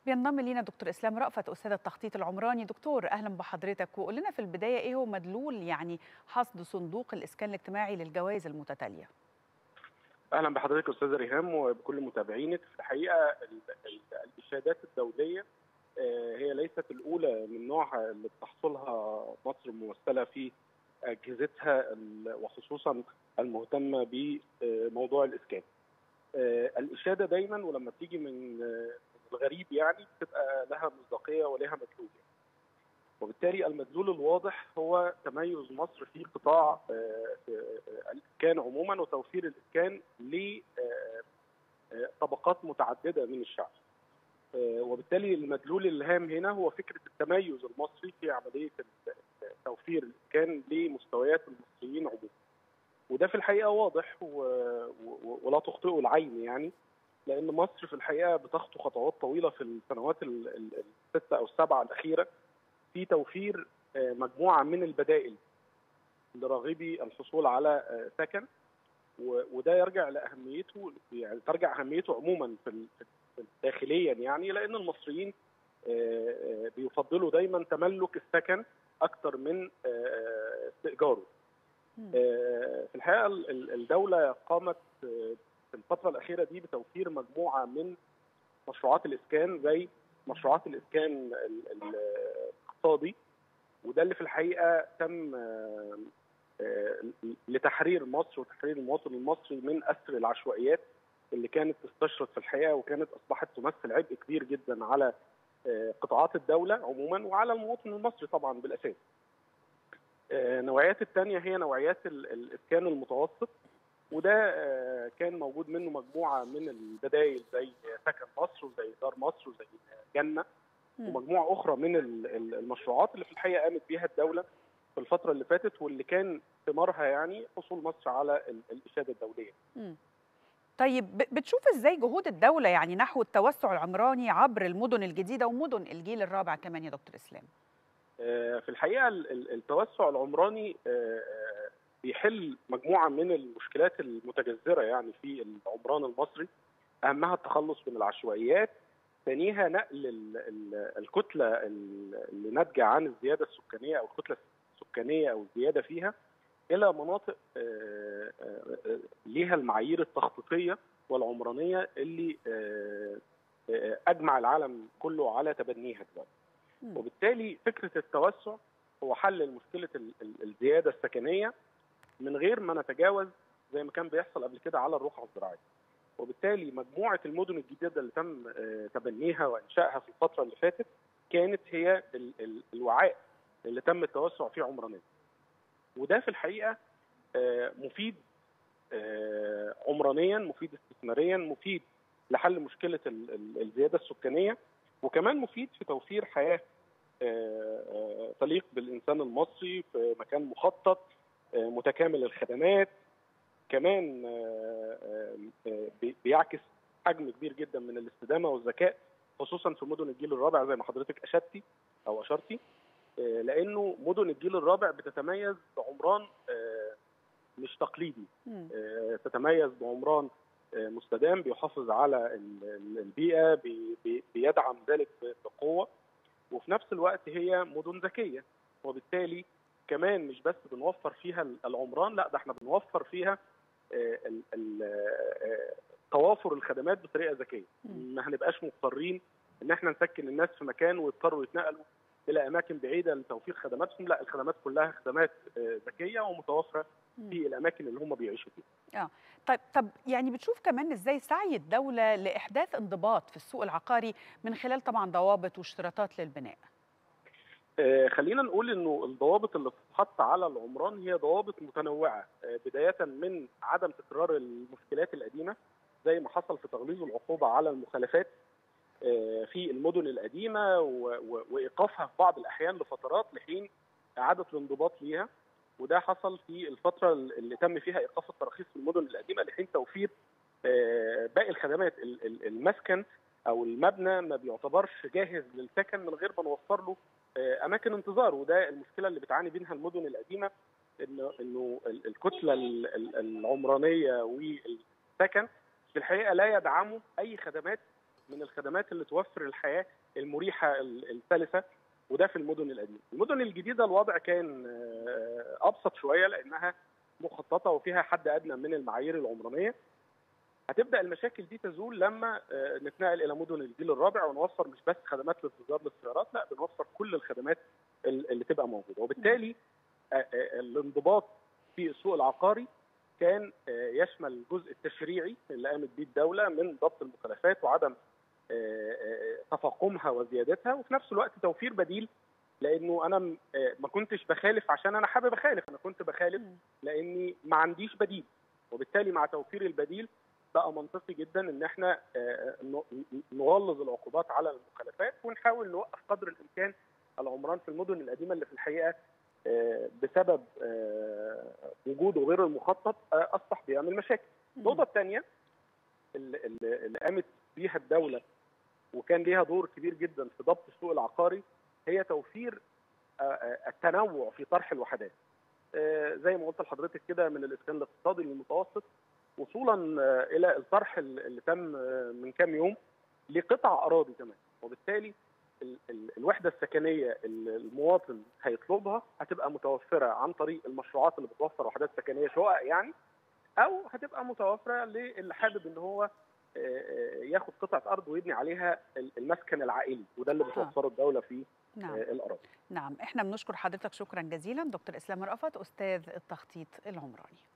بينضم لينا دكتور اسلام رأفت استاذ التخطيط العمراني دكتور اهلا بحضرتك وقول لنا في البدايه ايه هو مدلول يعني حصد صندوق الاسكان الاجتماعي للجوائز المتتاليه اهلا بحضرتك استاذه ريهام وبكل متابعينك في الحقيقه ال ال الاشادات الدوليه هي ليست الاولى من نوعها اللي بتحصلها مصر ممثله في اجهزتها وخصوصا المهتمه بموضوع الاسكان. الاشاده دايما ولما بتيجي من الغريب يعني بتبقى لها مصداقيه ولها مدلول. وبالتالي المدلول الواضح هو تميز مصر في قطاع الاسكان عموما وتوفير الاسكان لطبقات متعدده من الشعب. وبالتالي المدلول الهام هنا هو فكره التميز المصري في عمليه توفير الاسكان لمستويات المصريين عموما. وده في الحقيقه واضح و... و... ولا تخطئه العين يعني لان مصر في الحقيقه بتخطو خطوات طويله في السنوات السته او السبعه الاخيره في توفير مجموعه من البدائل لراغبي الحصول على سكن وده يرجع لاهميته يعني ترجع اهميته عموما في داخليا يعني لان المصريين بيفضلوا دايما تملك السكن اكثر من استئجاره. في الحقيقه الدوله قامت في الفتره الاخيره دي بتوفير مجموعه من مشروعات الاسكان زي مشروعات الاسكان الاقتصادي وده اللي في الحقيقه تم لتحرير مصر وتحرير المواطن المصري من اسر العشوائيات اللي كانت تستشرد في الحقيقه وكانت اصبحت تمثل عبء كبير جدا على قطاعات الدوله عموما وعلى المواطن المصري طبعا بالاساس. نوعيات الثانيه هي نوعيات الاسكان المتوسط وده كان موجود منه مجموعه من البدائل زي سكن مصر وزي دار مصر وزي جنه ومجموعه اخرى من المشروعات اللي في الحقيقه قامت بيها الدوله في الفتره اللي فاتت واللي كان ثمارها يعني حصول مصر على الاشاده الدوليه. م. طيب بتشوف ازاي جهود الدوله يعني نحو التوسع العمراني عبر المدن الجديده ومدن الجيل الرابع كمان يا دكتور اسلام؟ في الحقيقه التوسع العمراني بيحل مجموعه من المشكلات المتجذره يعني في العمران المصري اهمها التخلص من العشوائيات ثانيها نقل الكتله اللي ناتجه عن الزياده السكانيه او الكتله السكانيه او الزياده فيها الى مناطق ليها المعايير التخطيطيه والعمرانيه اللي اجمع العالم كله على تبنيها دلوقتي. وبالتالي فكره التوسع هو حل لمشكله الزياده السكنيه من غير ما نتجاوز زي ما كان بيحصل قبل كده على الرقعه الزراعيه. وبالتالي مجموعه المدن الجديده اللي تم تبنيها وانشائها في الفتره اللي فاتت كانت هي الوعاء اللي تم التوسع فيه عمرانيا. وده في الحقيقه مفيد عمرانيا مفيد استثماريا مفيد لحل مشكله الزياده السكانيه وكمان مفيد في توفير حياه تليق بالانسان المصري في مكان مخطط متكامل الخدمات كمان بيعكس حجم كبير جدا من الاستدامه والذكاء خصوصا في مدن الجيل الرابع زي ما حضرتك اشدتي او اشرتي لانه مدن الجيل الرابع بتتميز بعمران مش تقليدي تتميز بعمران مستدام بيحافظ على البيئه بيدعم ذلك بقوه وفي نفس الوقت هي مدن ذكيه وبالتالي كمان مش بس بنوفر فيها العمران لا ده احنا بنوفر فيها توافر الخدمات بطريقه ذكيه ما هنبقاش مضطرين ان احنا نسكن الناس في مكان ويضطروا يتنقلوا الى اماكن بعيده لتوفير خدماتهم لا الخدمات كلها خدمات ذكيه ومتوفره في الاماكن اللي هم بيعيشوا فيها. اه طيب طب يعني بتشوف كمان ازاي سعي الدوله لاحداث انضباط في السوق العقاري من خلال طبعا ضوابط واشتراطات للبناء. آه خلينا نقول انه الضوابط اللي بتتحط على العمران هي ضوابط متنوعه آه بدايه من عدم تكرار المشكلات القديمه زي ما حصل في تغليظ العقوبه على المخالفات آه في المدن القديمه وايقافها في بعض الاحيان لفترات لحين اعاده الانضباط ليها وده حصل في الفتره اللي تم فيها ايقاف التراخيص في المدن القديمه لحين توفير باقي الخدمات المسكن او المبنى ما بيعتبرش جاهز للسكن من غير ما نوفر له اماكن انتظار وده المشكله اللي بتعاني منها المدن القديمه انه انه الكتله العمرانيه والسكن في الحقيقه لا يدعموا اي خدمات من الخدمات اللي توفر الحياه المريحه السلسه وده في المدن القديمه. المدن الجديده الوضع كان ابسط شويه لانها مخططه وفيها حد ادنى من المعايير العمرانيه. هتبدا المشاكل دي تزول لما نتنقل الى مدن الجيل الرابع ونوفر مش بس خدمات الانتظار للسيارات لا بنوفر كل الخدمات اللي تبقى موجوده وبالتالي الانضباط في السوق العقاري كان يشمل الجزء التشريعي اللي قامت به الدوله من ضبط المخالفات وعدم تفاقمها وزيادتها وفي نفس الوقت توفير بديل لانه انا ما كنتش بخالف عشان انا حابب اخالف انا كنت بخالف لاني ما عنديش بديل وبالتالي مع توفير البديل بقى منطقي جدا ان احنا نغلظ العقوبات على المخالفات ونحاول نوقف قدر الامكان العمران في المدن القديمه اللي في الحقيقه بسبب وجوده غير المخطط اصبح بيعمل مشاكل. النقطه الثانيه اللي, اللي قامت بيها الدوله وكان ليها دور كبير جدا في ضبط السوق العقاري هي توفير التنوع في طرح الوحدات. زي ما قلت لحضرتك كده من الاسكان الاقتصادي للمتوسط وصولا الى الطرح اللي تم من كام يوم لقطع اراضي كمان وبالتالي الوحده السكنيه اللي المواطن هيطلبها هتبقى متوفره عن طريق المشروعات اللي بتوفر وحدات سكنيه شقق يعني او هتبقى متوفره للي حابب ان هو ياخد قطعه ارض ويبني عليها المسكن العائلي وده اللي بتوفره الدوله في نعم. الاراضي. نعم احنا بنشكر حضرتك شكرا جزيلا دكتور اسلام رأفت استاذ التخطيط العمراني.